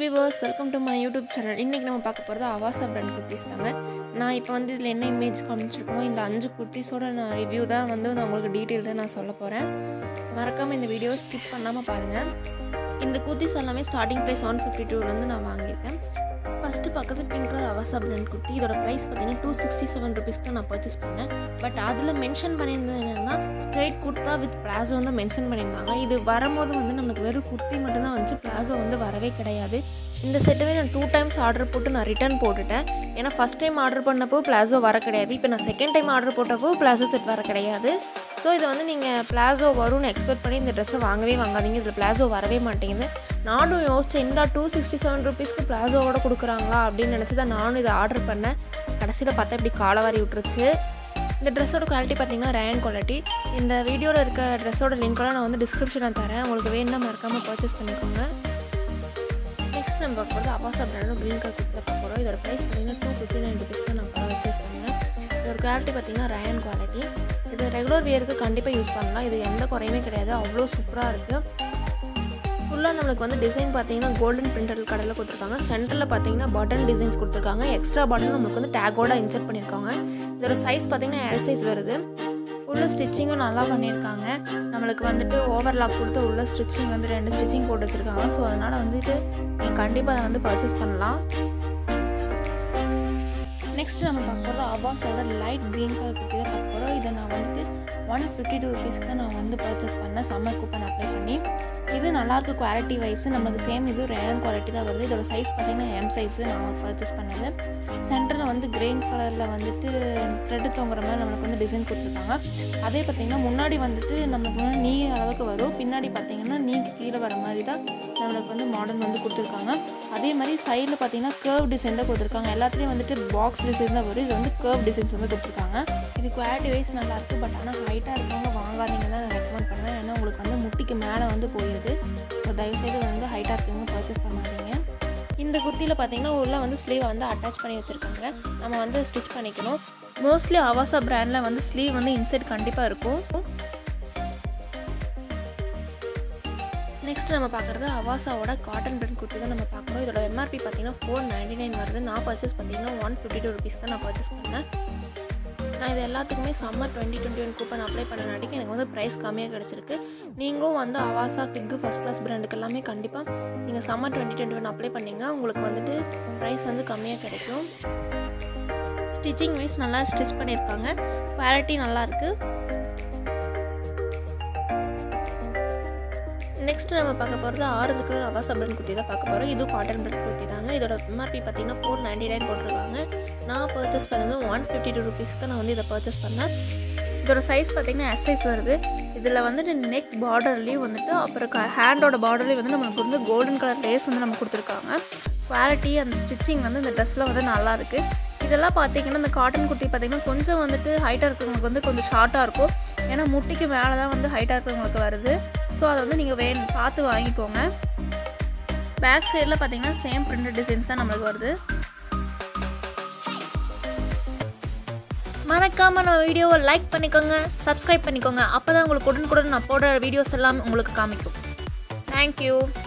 viewers welcome to my YouTube channel இன்றைக்கி நம்ம பார்க்க போகிறது அவாசா பிராண்ட் குர்த்திஸ் தாங்க நான் இப்போ வந்து இதில் என்ன இமேஜ் காமிச்சிருக்கோமோ இந்த அஞ்சு குர்த்திஸோட நான் ரிவ்யூ தான் வந்து நான் உங்களுக்கு டீட்டெயில்டாக நான் சொல்ல போகிறேன் மறக்காமல் இந்த வீடியோ ஸ்கிப் பண்ணாமல் பாருங்கள் இந்த குர்த்திஸ் எல்லாமே ஸ்டார்டிங் ப்ரைஸ் ஒன் ஃபிஃப்டி டூலேருந்து நான் வாங்கியிருக்கேன் ஃபஸ்ட்டு பக்கத்து pink colour Avaasa brand kurti இதோட ப்ரைஸ் பார்த்தீங்கன்னா டூ சிக்ஸ்டி செவன் ருபீஸ் தான் நான் பர்ச்சேஸ் பண்ணேன் பட் அதில் மென்ஷன் பண்ணியிருந்தது என்னன்னா ஸ்ட்ரைட் குர்த்தா வித் பிளாசோ வந்து மென்ஷன் பண்ணியிருந்தாங்க இது வரும்போது வந்து நம்மளுக்கு வெறும் குர்த்தி மட்டும்தான் வந்துச்சு பிளாசோ வந்து வரவே கிடையாது இந்த செட்டவே நான் டூ டைம்ஸ் ஆர்டர் போட்டு நான் ரிட்டர்ன் போட்டுட்டேன் ஏன்னா ஃபஸ்ட் டைம் ஆர்டர் பண்ணப்போ பிளாசோ வர கிடையாது இப்போ நான் செகண்ட் டைம் ஆர்டர் போட்டப்போ பிளாசோ செட் வர கிடையாது ஸோ இதை வந்து நீங்கள் பிளாசோ வரும்னு எக்ஸ்பெக்ட் பண்ணி இந்த ட்ரெஸ்ஸை வாங்கவே வாங்காதீங்க இதில் பிளாசோ வரவே மாட்டேங்குது நானும் யோசிச்சேன் என்னடா டூ சிக்ஸ்டி செவன் ருபீஸ்க்கு பிளாசோவோட கொடுக்குறாங்களா அப்படின்னு நினச்சி தான் நானும் இதை ஆர்டர் பண்ணேன் கடைசியில் பார்த்தா இப்படி காலவாரி விட்டுருச்சு இந்த ட்ரெஸ்ஸோட குவாலிட்டி பார்த்தீங்கன்னா ரேன் குவாலிட்டி இந்த வீடியோவில் இருக்க ட்ரெஸ்ஸோட லிங்க்கெல்லாம் நான் வந்து டிஸ்கிரிப்ஷனில் தரேன் உங்களுக்கு வேணும்னா மறக்காமல் பர்ச்சேஸ் பண்ணிக்கோங்க நெக்ஸ்ட் நம்ம பார்க்க போகிறது அவாசா பிராண்டும் க்ரீன் கலர் குர்த்தியில் பார்க்க போகிறோம் இதோட ப்ரைஸ் பார்த்தீங்கன்னா டூ ஃபிஃப்டி நைன் ருபீஸ் தான் நான் பர்ச்சேஸ் பண்ணேன் இதோட குவாலிட்டி பார்த்தீங்கன்னா ரயன் குவாலிட்டி இது ரெகுலர் வியருக்கு கண்டிப்பாக யூஸ் பண்ணலாம் இது எந்த குறையுமே கிடையாது அவ்வளோ சூப்பராக இருக்குது ஃபுல்லாக நம்மளுக்கு வந்து டிசைன் பார்த்தீங்கன்னா கோல்டன் பிரிண்டர் கடையில் கொடுத்துருக்காங்க சென்டரில் பார்த்தீங்கன்னா பட்டன் டிசைன்ஸ் கொடுத்துருக்காங்க எக்ஸ்ட்ரா பட்டன் நம்மளுக்கு வந்து டேக்கோட இன்சர்ட் பண்ணியிருக்காங்க இதோட சைஸ் பார்த்தீங்கன்னா எல் சைஸ் வருது உள்ள ஸ்டிச்சிங்கும் நல்லா பண்ணியிருக்காங்க நம்மளுக்கு வந்துட்டு ஓவர்லாக் கொடுத்து உள்ள ஸ்டிச்சிங் வந்து ரெண்டு ஸ்டிச்சிங் போட்டு வச்சுருக்காங்க ஸோ அதனால் வந்துட்டு நீங்கள் கண்டிப்பாக அதை வந்து பர்ச்சேஸ் பண்ணலாம் நெக்ஸ்ட் நம்ம பார்க்க போகிறது அபாஸோட லைட் க்ரீன் கலர் குட்டி தான் பார்க்க போகிறோம் இதை நான் வந்துட்டு ஒன் ஃபிஃப்டி டூ ருபீஸ்க்கு தான் நான் வந்து பர்ச்சேஸ் பண்ணேன் சம்மர் கூப்பன் அப்ளை பண்ணி இது நல்லாயிருக்கு குவாலிட்டி வைஸ் நம்மளுக்கு சேம் இது ரேன் குவாலிட்டி தான் வருது இதோட சைஸ் பார்த்தீங்கன்னா எம் சைஸு நான் பர்ச்சேஸ் பண்ணது சென்டரில் வந்து கிரீன் கலரில் வந்துட்டு த்ரெட்டு தொங்குற மாதிரி நம்மளுக்கு வந்து டிசைன் கொடுத்துருக்காங்க அதே பார்த்திங்கன்னா முன்னாடி வந்துட்டு நம்மளுக்கு வந்து நீ அளவுக்கு வரும் பின்னாடி பார்த்திங்கன்னா நீக்கு கீழே வர மாதிரி தான் நம்மளுக்கு வந்து மாடர்ன் வந்து கொடுத்துருக்காங்க அதே மாதிரி சைடில் பார்த்தீங்கன்னா கேர்வ் டிசைன் தான் கொடுத்துருக்காங்க எல்லாத்துலேயும் வந்துட்டு பாக்ஸ் டிசைன் தான் வரும் இது வந்து கேர்வ் டிசைன்ஸ் வந்து கொடுத்துருக்காங்க இது குவாலிட்டி வைஸ் நல்லாயிருக்கு பட் ஆனால் ஹைட்டாக இருக்கவங்க வாங்காதீங்க தான் நான் ரெக்கமெண்ட் பண்ணுவேன் ஏன்னா உங்களுக்கு வந்து முட்டிக்கு மேலே வந்து போயிடுது ஸோ தயவுசெய்து வந்து ஹைட்டாக இருக்கவங்க பர்ச்சேஸ் பண்ணாதீங்க இந்த குர்த்தியில் பார்த்தீங்கன்னா உள்ள வந்து ஸ்லீவை வந்து அட்டாச் பண்ணி வச்சுருக்காங்க நம்ம வந்து ஸ்டிச் பண்ணிக்கணும் மோஸ்ட்லி அவாசா பிராண்டில் வந்து ஸ்லீவ் வந்து இன்சைட் கண்டிப்பாக இருக்கும் நெக்ஸ்ட் நம்ம பார்க்குறது அவாசாவோட காட்டன் பிராண்ட் குர்த்தி தான் நம்ம பார்க்குறோம் இதோட எம்ஆர்பி பார்த்தீங்கன்னா ஃபோர் நைன்டி நைன் வருது நான் பர்ச்சேஸ் பார்த்தீங்கன்னா ஒன் ஃபிஃப்டி டூ ருபீஸ் தான் நான் பர்ச்சேஸ் பண்ணேன் நான் இது எல்லாத்துக்குமே summer twenty twenty one coupon apply பண்ணனாட்டிக்கு எனக்கு வந்து ப்ரைஸ் கம்மியாக கிடச்சிருக்கு நீங்களும் வந்து அவாசா ஃபிக்கு ஃபஸ்ட் கிளாஸ் பிராண்டுக்கு எல்லாமே கண்டிப்பாக நீங்கள் summer twenty twenty one apply பண்ணிங்கன்னா உங்களுக்கு வந்துட்டு ப்ரைஸ் வந்து கம்மியாக கிடைக்கும் ஸ்டிச்சிங் வைஸ் நல்லா ஸ்டிச் பண்ணியிருக்காங்க குவாலிட்டி நல்லாயிருக்கு நெக்ஸ்ட் நம்ம பார்க்க போகிறது orange colour Avaasa brand kurti தான் பார்க்க போகிறோம் இதுவும் காட்டன் பிராண்ட் குர்த்தி தாங்க இதோட எம்ஆர்பி பார்த்தீங்கன்னா ஃபோர் நைன்டி நைன் போட்டிருக்காங்க நான் பர்ச்சேஸ் பண்ணது ஒன் ஃபிஃப்டி டூ ருபீஸ்க்கு தான் நான் வந்து இதை பர்ச்சேஸ் பண்ணேன் இதோட சைஸ் பார்த்தீங்கன்னா எஸ் சைஸ் வருது இதில் வந்துட்டு நெக் பார்டர்லேயும் வந்துட்டு அப்புறம் க ஹேண்டோட பார்டர்லேயும் வந்து நம்மளுக்கு வந்து கோல்டன் கலர் லேஸ் வந்து நம்ம கொடுத்துருக்காங்க குவாலிட்டி அந்த ஸ்டிச்சிங் வந்து இந்த ட்ரெஸ்ஸில் வந்து நல்லாயிருக்கு இதெல்லாம் பார்த்தீங்கன்னா இந்த காட்டன் குர்த்தி பார்த்தீங்கன்னா கொஞ்சம் வந்துட்டு ஹைட்டாக இருக்கிறவங்களுக்கு வந்து கொஞ்சம் ஷார்ட்டாக இருக்கும் ஏன்னா முட்டிக்கு மேலே தான் வந்து ஹைட்டாக இருக்கிறவங்களுக்கு வருது ஸோ அதை வந்து நீங்கள் வே பார்த்து வாங்கிக்கோங்க பேக் சைடில் பார்த்தீங்கன்னா சேம் பிரிண்டட் டிசைன்ஸ் தான் நம்மளுக்கு வருது மறக்காமல் நம்ம வீடியோவை லைக் பண்ணிக்கோங்க சப்ஸ்கிரைப் பண்ணிக்கோங்க அப்போ தான் உங்களுக்கு உடனுக்குடன் நான் போடுற வீடியோஸ் எல்லாம் உங்களுக்கு காமிக்கும் தேங்க்யூ